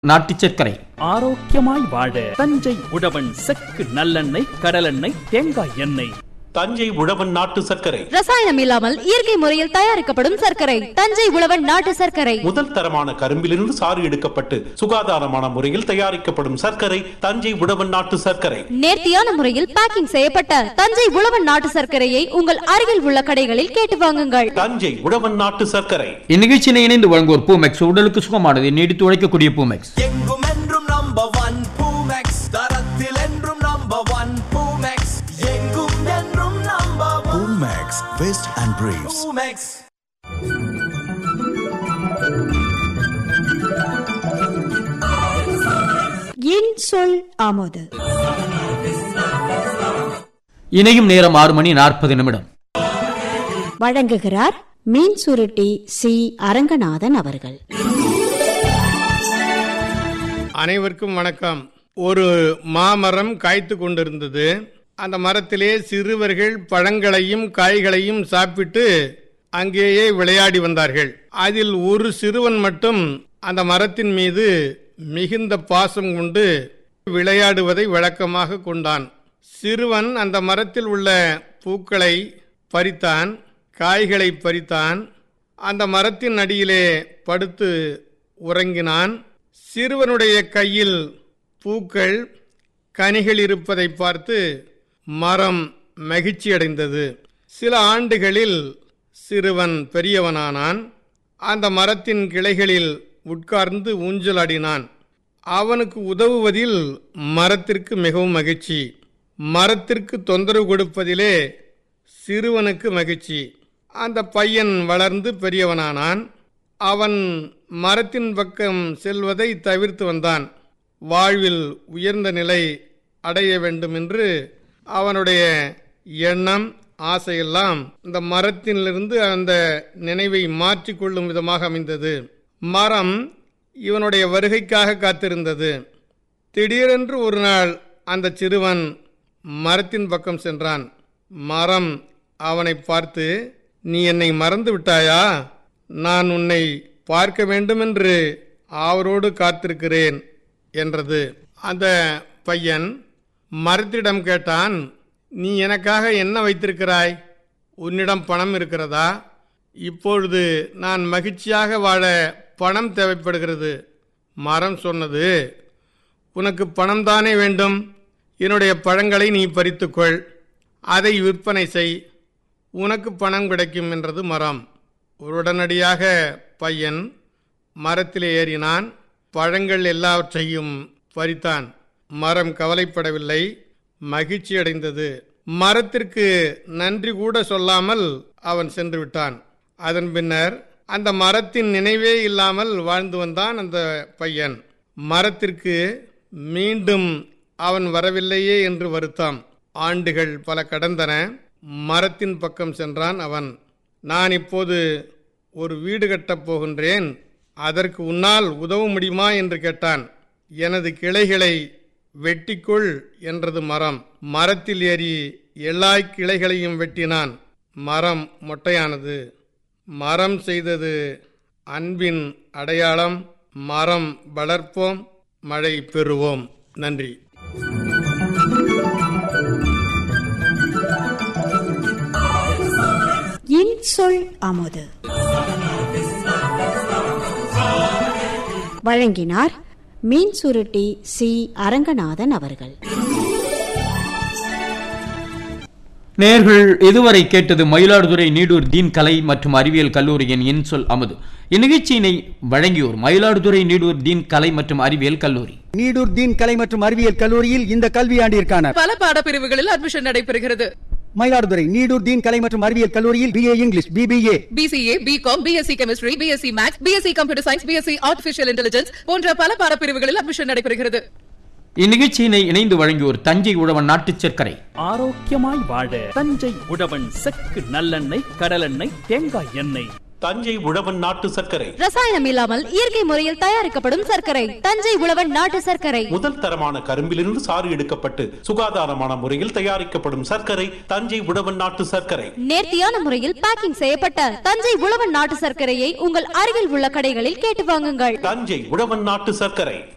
நாட்டு சர்க்கரை ஆரோக்கியமாய் வாழ தஞ்சை உழவன் செக்கு நல்லெண்ணெய் கடலெண்ணெய் தேங்காய் எண்ணெய் தஞ்சை உழவன் நாட்டு சர்க்கரை ரசாயனம் இல்லாமல் இயற்கை முறையில் தயாரிக்கப்படும் சர்க்கரை தஞ்சை உழவன் நாட்டு சர்க்கரை முதல் தரமான கரும்பிலிருந்து சாறு எடுக்கப்பட்டு சுகாதாரமான முறையில் தயாரிக்கப்படும் சர்க்கரை தஞ்சை உழவன் நாட்டு சர்க்கரை நேர்த்தியான முறையில் பேக்கிங் செய்யப்பட்ட தஞ்சை உழவன் நாட்டு சர்க்கரையை உங்கள் அருகில் உள்ள கடைகளில் கேட்டு வாங்குங்கள் தஞ்சை உழவன் நாட்டு சர்க்கரை இந்நிகழ்ச்சியினை இணைந்து வழங்குவோர் பூமெக்ஸ் உடலுக்கு சுகமானது நீடித்து உழைக்கக்கூடிய பூமெக்ஸ் எங்கும் என்றும் நம்பர் ஒன் பூமெக்ஸ் தரத்தில் என்றும் நம்பர் ஒன் பூமெக்ஸ் எங்கும் என்றும் number one Max, Vest and Briefs. Poomex என் சொல் ஆமோது இணையும் நேரம் ஆறு மணி நாற்பது நிமிடம் வழங்குகிறார் மீன் சுருட்டி சி அரங்கநாதன் அவர்கள் அனைவருக்கும் வணக்கம் ஒரு மாமரம் காய்த்து கொண்டிருந்தது அந்த மரத்திலே சிறுவர்கள் பழங்களையும் காய்களையும் சாப்பிட்டு அங்கேயே விளையாடி வந்தார்கள் அதில் ஒரு சிறுவன் மட்டும் அந்த மரத்தின் மீது மிகுந்த பாசம் கொண்டு விளையாடுவதை வழக்கமாக கொண்டான் சிறுவன் அந்த மரத்தில் உள்ள பூக்களை பறித்தான் காய்களை பறித்தான் அந்த மரத்தின் அடியிலே படுத்து உறங்கினான் சிறுவனுடைய கையில் பூக்கள் கனிகள் இருப்பதை பார்த்து மரம் மகிழ்ச்சியடைந்தது சில ஆண்டுகளில் சிறுவன் பெரியவனானான் அந்த மரத்தின் கிளைகளில் உட்கார்ந்து ஊஞ்சலாடினான் அவனுக்கு உதவுவதில் மரத்திற்கு மிகவும் மகிழ்ச்சி மரத்திற்கு தொந்தரவு கொடுப்பதிலே சிறுவனுக்கு மகிழ்ச்சி அந்த பையன் வளர்ந்து பெரியவனானான் அவன் மரத்தின் பக்கம் செல்வதை தவிர்த்து வந்தான் வாழ்வில் உயர்ந்த நிலை அடைய வேண்டும் என்று அவனுடைய எண்ணம் ஆசையெல்லாம் இந்த மரத்திலிருந்து அந்த நினைவை மாற்றிக்கொள்ளும் விதமாக அமைந்தது மரம் இவனுடைய வருகைக்காக காத்திருந்தது திடீரென்று ஒரு நாள் அந்த சிறுவன் மரத்தின் பக்கம் சென்றான் மரம் அவனை பார்த்து நீ என்னை மறந்து விட்டாயா நான் உன்னை பார்க்க வேண்டுமென்று ஆவரோடு காத்திருக்கிறேன் என்றது அந்த பையன் மரத்திடம் கேட்டான் நீ எனக்காக என்ன வைத்திருக்கிறாய் உன்னிடம் பணம் இருக்கிறதா இப்பொழுது நான் மகிழ்ச்சியாக வாழ பணம் தேவைப்படுகிறது மரம் சொன்னது உனக்கு பணம் தானே வேண்டும் என்னுடைய பழங்களை நீ பறித்துக்கொள் அதை விற்பனை செய் உனக்கு பணம் கிடைக்கும் என்றது மரம் உடனடியாக பையன் மரத்திலே ஏறினான் பழங்கள் எல்லாவற்றையும் பறித்தான் மரம் கவலைப்படவில்லை மகிழ்ச்சி அடைந்தது மரத்திற்கு நன்றி கூட சொல்லாமல் அவன் சென்று விட்டான் அதன் பின்னர் அந்த மரத்தின் நினைவே இல்லாமல் வாழ்ந்து வந்தான் அந்த பையன் மரத்திற்கு மீண்டும் அவன் வரவில்லையே என்று வருத்தம் ஆண்டுகள் பல கடந்தன மரத்தின் பக்கம் சென்றான் அவன் நான் இப்போது ஒரு வீடு கட்டப் போகின்றேன் அதற்கு உன்னால் உதவ முடியுமா என்று கேட்டான் எனது கிளைகளை வெட்டிக்கொள் என்றது மரம் மரத்தில் ஏறி எல்லா கிளைகளையும் வெட்டினான் மரம் மொட்டையானது மரம் செய்தது அன்பின் அடையாளம் மரம் வளர்ப்போம் மழை பெறுவோம் நன்றி என் சொல் ஆமோது வழங்கினார் மீன் சுருட்டி சி அரங்கநாதன் அவர்கள் நேர்கள் இதுவரை கேட்டது மயிலாடுதுறை நீடூர் தீன் கலை மற்றும் அறிவியல் கல்லூரியின் இன்சொல் அமுது இந்நிகழ்ச்சியினை வழங்கியோர் மயிலாடுதுறை நீடூர் தீன் கலை மற்றும் அறிவியல் கல்லூரி நீடூர் தீன் கலை மற்றும் அறிவியல் கல்லூரியில் இந்த கல்வியாண்டிற்கான பல பாடப்பிரிவுகளில் அட்மிஷன் நடைபெறுகிறது மயிலாடுதுறை நீடூர் தீன் கலை மற்றும் அறிவியல் கல்லூரியில் BA English BBA BCA BCom BSc chemistry BSc maths BSc computer science BSc artificial intelligence போன்ற பல பாடப்பிரிவுகளில் அட்மிஷன் நடைபெறுகிறது இந்நிகழ்ச்சியினை இணைந்து வழங்கியோர் தஞ்சை உழவன் நாட்டு சர்க்கரை ஆரோக்கியமாய் வாழ தஞ்சை உழவன் செக்கு நல்லெண்ணெய் கடலெண்ணெய் தேங்காய் எண்ணெய் தஞ்சை உழவன் நாட்டு சர்க்கரை ரசாயனம் இல்லாமல் இயற்கை முறையில் தயாரிக்கப்படும் சர்க்கரை தஞ்சை உழவன் நாட்டு சர்க்கரை முதல் தரமான கரும்பிலிருந்து சாறு எடுக்கப்பட்டு சுகாதாரமான முறையில் தயாரிக்கப்படும் சர்க்கரை தஞ்சை உழவன் நாட்டு சர்க்கரை நேர்த்தியான முறையில் பேக்கிங் செய்யப்பட்ட தஞ்சை உழவன் நாட்டு சர்க்கரையை உங்கள் அருகில் உள்ள கடைகளில் கேட்டு வாங்குங்கள் தஞ்சை உழவன் நாட்டு சர்க்கரை